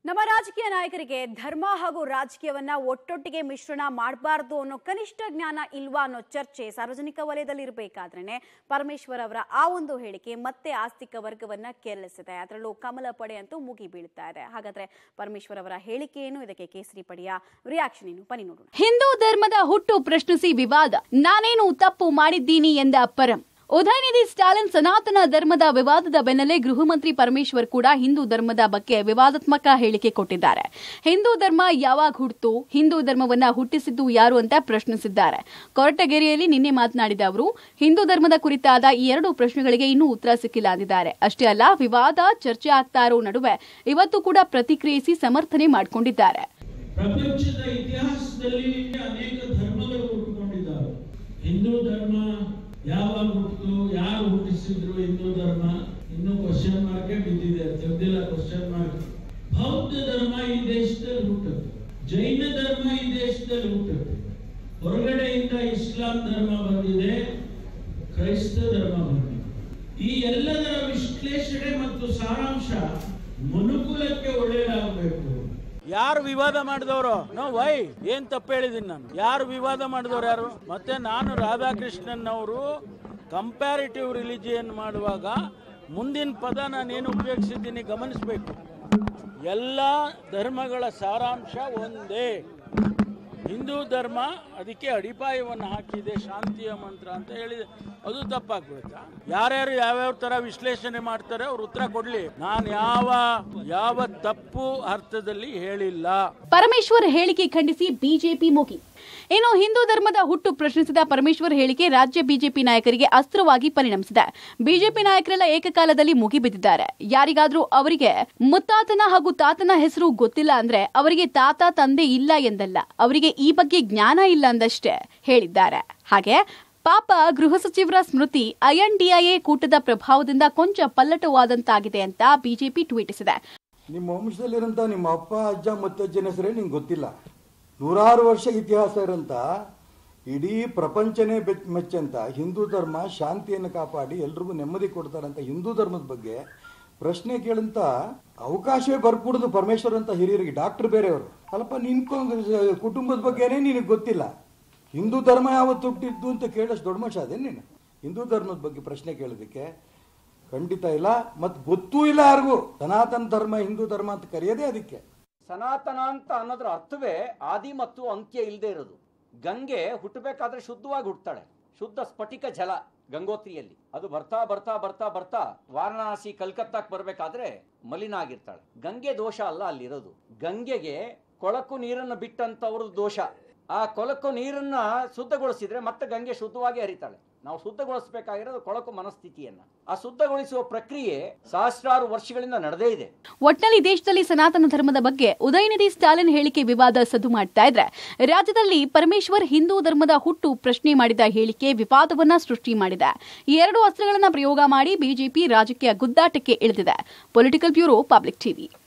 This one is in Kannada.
ನಮ್ಮ ರಾಜಕೀಯ ನಾಯಕರಿಗೆ ಧರ್ಮ ಹಾಗೂ ರಾಜಕೀಯವನ್ನ ಒಟ್ಟೊಟ್ಟಿಗೆ ಮಿಶ್ರಣ ಮಾಡಬಾರ್ದು ಅನ್ನೋ ಕನಿಷ್ಠ ಜ್ಞಾನ ಇಲ್ವಾ ಅನ್ನೋ ಚರ್ಚೆ ಸಾರ್ವಜನಿಕ ವಲಯದಲ್ಲಿ ಇರಬೇಕಾದ್ರೇನೆ ಪರಮೇಶ್ವರ್ ಅವರ ಆ ಒಂದು ಹೇಳಿಕೆ ಮತ್ತೆ ಆಸ್ತಿಕ ವರ್ಗವನ್ನ ಕೆರಳಿಸಿದೆ ಅದರಲ್ಲೂ ಕಮಲ ಪಡೆ ಅಂತೂ ಮುಗಿ ಬೀಳ್ತಾ ಇದೆ ಹಾಗಾದ್ರೆ ಪರಮೇಶ್ವರ್ ಅವರ ಹೇಳಿಕೆ ಏನು ಇದಕ್ಕೆ ಕೇಸರಿ ಪಡೆಯ ರಿಯಾಕ್ಷನ್ ಏನು ಬನ್ನಿ ನೋಡೋಣ ಹಿಂದೂ ಧರ್ಮದ ಹುಟ್ಟು ಪ್ರಶ್ನಿಸಿ ವಿವಾದ ನಾನೇನು ತಪ್ಪು ಮಾಡಿದ್ದೀನಿ ಎಂದ ಪರಂ ಉದಯನಿಧಿ ಸ್ಟಾಲಿನ್ ಸನಾತನ ಧರ್ಮದ ವಿವಾದದ ಬೆನ್ನಲ್ಲೇ ಗೃಹ ಮಂತ್ರಿ ಪರಮೇಶ್ವರ್ ಕೂಡ ಹಿಂದೂ ಧರ್ಮದ ಬಗ್ಗೆ ವಿವಾದಾತ್ಮಕ ಹೇಳಿಕೆ ಕೊಟ್ಟಿದ್ದಾರೆ ಹಿಂದೂ ಧರ್ಮ ಯಾವಾಗ ಹುಟ್ಟಿತು ಹಿಂದೂ ಧರ್ಮವನ್ನ ಹುಟ್ಟಿಸಿದ್ದು ಯಾರು ಅಂತ ಪ್ರಶ್ನಿಸಿದ್ದಾರೆ ಕೊರಟಗೆರೆಯಲ್ಲಿ ನಿನ್ನೆ ಮಾತನಾಡಿದ ಅವರು ಹಿಂದೂ ಧರ್ಮದ ಕುರಿತಾದ ಈ ಎರಡು ಪ್ರಶ್ನೆಗಳಿಗೆ ಇನ್ನೂ ಉತ್ತರ ಸಿಕ್ಕಿಲ್ಲ ಅಂದಿದ್ದಾರೆ ಅಷ್ಟೇ ಅಲ್ಲ ವಿವಾದ ಚರ್ಚೆ ಆಗ್ತಾ ಇರೋ ನಡುವೆ ಇವತ್ತು ಕೂಡ ಪ್ರತಿಕ್ರಿಯಿಸಿ ಸಮರ್ಥನೆ ಮಾಡಿಕೊಂಡಿದ್ದಾರೆ ಪ್ರಪಂಚದ ಇತಿಹಾಸದಲ್ಲಿ ಅನೇಕ ಧರ್ಮಗಳು ಹುಟ್ಟುಕೊಂಡಿದ್ದಾವೆ ಹಿಂದೂ ಧರ್ಮ ಯಾವಾಗ ಹುಟ್ಟಿತು ಯಾರು ಹುಟ್ಟಿಸಿದ್ರು ಹಿಂದೂ ಧರ್ಮ ಇನ್ನೂ ಕ್ವಶನ್ ಮಾರ್ಕೆ ಬಿದ್ದಿದೆ ತೆಗೆದಿಲ್ಲ ಕ್ವಶನ್ ಮಾರ್ಕ್ ಬೌದ್ಧ ಧರ್ಮ ಈ ದೇಶದಲ್ಲಿ ಹುಟ್ಟುತ್ತೆ ಜೈನ ಧರ್ಮ ಈ ದೇಶದಲ್ಲಿ ಹುಟ್ಟುತ್ತೆ ಹೊರಗಡೆಯಿಂದ ಇಸ್ಲಾಂ ಧರ್ಮ ಬಂದಿದೆ ಕ್ರೈಸ್ತ ಧರ್ಮ ಬಂದಿದೆ ಈ ಎಲ್ಲದರ ವಿಶ್ಲೇಷಣೆ ಮತ್ತು ಸಾರಾಂಶ ಮನುಕುಲಕ್ಕೆ ಒಳ್ಳೆಯದಾಗಬೇಕು ಯಾರು ವಿವಾದ ಮಾಡಿದವರು ನೋ ವೈ ಏನ್ ತಪ್ಪು ಹೇಳಿದೀನಿ ನಾನು ಯಾರು ವಿವಾದ ಮಾಡಿದವರು ಯಾರು ಮತ್ತೆ ನಾನು ರಾಧಾಕೃಷ್ಣನ್ ಅವರು ಕಂಪ್ಯಾರಿಟಿವ್ ರಿಲಿಜಿಯನ್ ಮಾಡುವಾಗ ಮುಂದಿನ ಪದ ನಾನೇನು ಉಪಯೋಗಿಸಿದ್ದೀನಿ ಗಮನಿಸಬೇಕು ಎಲ್ಲ ಧರ್ಮಗಳ ಸಾರಾಂಶ ಒಂದೇ ಹಿಂದೂ ಧರ್ಮ ಅದಕ್ಕೆ ಅಡಿಪಾಯವನ್ನು ಹಾಕಿದೆ ಶಾಂತಿಯ ಮಂತ್ರ ಅಂತ ಹೇಳಿದೆ ಅದು ತಪ್ಪಾಗ್ಬಿಡುತ್ತಾ ಯಾರ್ಯಾರು ಯಾವ್ಯಾವ ತರ ವಿಶ್ಲೇಷಣೆ ಮಾಡ್ತಾರೆ ಅವ್ರು ಉತ್ತರ ಕೊಡ್ಲಿ ನಾನು ಯಾವ ಯಾವ ತಪ್ಪು ಅರ್ಥದಲ್ಲಿ ಹೇಳಿಲ್ಲ ಪರಮೇಶ್ವರ್ ಹೇಳಿಕೆ ಖಂಡಿಸಿ ಬಿಜೆಪಿ ಮುಗಿ ಇನ್ನು ಹಿಂದೂ ಧರ್ಮದ ಹುಟ್ಟು ಪ್ರಶ್ನಿಸಿದ ಪರಮೇಶ್ವರ್ ಹೇಳಿಕೆ ರಾಜ್ಯ ಬಿಜೆಪಿ ನಾಯಕರಿಗೆ ಅಸ್ತ್ರವಾಗಿ ಪರಿಣಮಿಸಿದೆ ಬಿಜೆಪಿ ನಾಯಕರೆಲ್ಲ ಏಕಕಾಲದಲ್ಲಿ ಮುಗಿಬಿದ್ದಿದ್ದಾರೆ ಯಾರಿಗಾದ್ರೂ ಅವರಿಗೆ ಮುತ್ತಾತನ ಹಾಗೂ ತಾತನ ಹೆಸರು ಗೊತ್ತಿಲ್ಲ ಅಂದ್ರೆ ಅವರಿಗೆ ತಾತ ತಂದೆ ಇಲ್ಲ ಎಂದಲ್ಲ ಅವರಿಗೆ ಈ ಬಗ್ಗೆ ಜ್ಞಾನ ಇಲ್ಲ ಅಂದಷ್ಟೇ ಹೇಳಿದ್ದಾರೆ ಹಾಗೆ ಪಾಪ ಗೃಹ ಸಚಿವರ ಸ್ಮೃತಿ ಐಎನ್ಡಿಐಎ ಕೂಟದ ಪ್ರಭಾವದಿಂದ ಕೊಂಚ ಪಲ್ಲಟವಾದಂತಾಗಿದೆ ಅಂತ ಬಿಜೆಪಿ ಟ್ವೀಟಿಸಿದೆ ನಿಮ್ಮ ವಂಶದಲ್ಲಿರೋಂಥ ನಿಮ್ಮ ಅಪ್ಪ ಅಜ್ಜ ಮುತ್ತಜ್ಜನ ಹೆಸರೇ ನಿಂಗೆ ಗೊತ್ತಿಲ್ಲ ನೂರಾರು ವರ್ಷ ಇತಿಹಾಸ ಇರೋಂಥ ಇಡೀ ಪ್ರಪಂಚನೇ ಬೆಚ್ ಮೆಚ್ಚಂತ ಹಿಂದೂ ಧರ್ಮ ಶಾಂತಿಯನ್ನು ಕಾಪಾಡಿ ಎಲ್ರಿಗೂ ನೆಮ್ಮದಿ ಕೊಡ್ತಾರಂತ ಹಿಂದೂ ಧರ್ಮದ ಬಗ್ಗೆ ಪ್ರಶ್ನೆ ಕೇಳಂತ ಅವಕಾಶವೇ ಬರ್ಕೊಡುದು ಪರಮೇಶ್ವರ್ ಅಂತ ಹಿರಿಯರಿಗೆ ಡಾಕ್ಟರ್ ಬೇರೆಯವರು ಅಲ್ಲಪ್ಪ ನಿನ್ ಕೊ- ಕುಟುಂಬದ ಬಗ್ಗೆನೇ ನಿನಗೆ ಗೊತ್ತಿಲ್ಲ ಹಿಂದೂ ಧರ್ಮ ಯಾವತ್ತು ಹುಟ್ಟಿದ್ದು ಅಂತ ಕೇಳೋಷ್ಟು ದೊಡ್ಡ ಮನುಷ್ಯ ಅದೇ ನೀನು ಹಿಂದೂ ಧರ್ಮದ ಬಗ್ಗೆ ಪ್ರಶ್ನೆ ಕೇಳೋದಕ್ಕೆ ಖಂಡಿತ ಇಲ್ಲ ಮತ್ತು ಗೊತ್ತೂ ಇಲ್ಲ ಯಾರಿಗೂ ಸನಾತನ ಧರ್ಮ ಹಿಂದೂ ಧರ್ಮ ಅಂತ ಕರೆಯೋದೇ ಅದಕ್ಕೆ ಸನಾತನ ಅಂತ ಅನ್ನೋದ್ರ ಅರ್ಥವೇ ಆದಿ ಮತ್ತು ಅಂತ್ಯ ಇಲ್ಲದೆ ಇರೋದು ಗಂಗೆ ಹುಟ್ಟಬೇಕಾದ್ರೆ ಶುದ್ಧವಾಗಿ ಹುಟ್ಟುತ್ತಾಳೆ ಶುದ್ಧ ಸ್ಫಟಿಕ ಜಲ ಗಂಗೋತ್ರಿಯಲ್ಲಿ ಅದು ಬರ್ತಾ ಬರ್ತಾ ಬರ್ತಾ ಬರ್ತಾ ವಾರಣಾಸಿ ಕಲ್ಕತ್ತಾಕ್ ಬರ್ಬೇಕಾದ್ರೆ ಮಲಿನ ಆಗಿರ್ತಾಳೆ ಗಂಗೆ ದೋಷ ಅಲ್ಲ ಅಲ್ಲಿರೋದು ಗಂಗೆಗೆ ಕೊಳಕು ನೀರನ್ನು ಬಿಟ್ಟಂತವ್ರದ್ದು ದೋಷ ಆ ಕೊಳಕು ನೀರನ್ನ ಶುದ್ಧಗೊಳಿಸಿದ್ರೆ ಮತ್ತೆ ಗಂಗೆ ಶುದ್ಧವಾಗಿ ಹರಿತಾಳೆ ನಾವು ಶುದ್ಧಗೊಳಿಸಬೇಕಾಗಿರೋದು ಕೊಳಕು ಮನಸ್ಥಿತಿಯನ್ನ ಆ ಶುದ್ಧಗೊಳಿಸುವ ಪ್ರಕ್ರಿಯೆ ಸಹಸ್ರಾರು ವರ್ಷಗಳಿಂದ ನಡೆದೇ ಇದೆ ಒಟ್ನಲ್ಲಿ ದೇಶದಲ್ಲಿ ಸನಾತನ ಧರ್ಮದ ಬಗ್ಗೆ ಉದಯನಿಧಿ ಸ್ಟಾಲಿನ್ ಹೇಳಿಕೆ ವಿವಾದ ಸದ್ದು ಮಾಡ್ತಾ ಇದ್ರೆ ರಾಜ್ಯದಲ್ಲಿ ಪರಮೇಶ್ವರ್ ಹಿಂದೂ ಧರ್ಮದ ಹುಟ್ಟು ಪ್ರಶ್ನೆ ಮಾಡಿದ ಹೇಳಿಕೆ ವಿವಾದವನ್ನ ಸೃಷ್ಟಿ ಮಾಡಿದೆ ಈ ಎರಡು ಅಸ್ತ್ರಗಳನ್ನ ಪ್ರಯೋಗ ಮಾಡಿ ಬಿಜೆಪಿ ರಾಜಕೀಯ ಗುದ್ದಾಟಕ್ಕೆ ಇಳಿದಿದೆ ಪೊಲಿಟಿಕಲ್ ಬ್ಯೂರೋ ಪಬ್ಲಿಕ್ ಟಿವಿ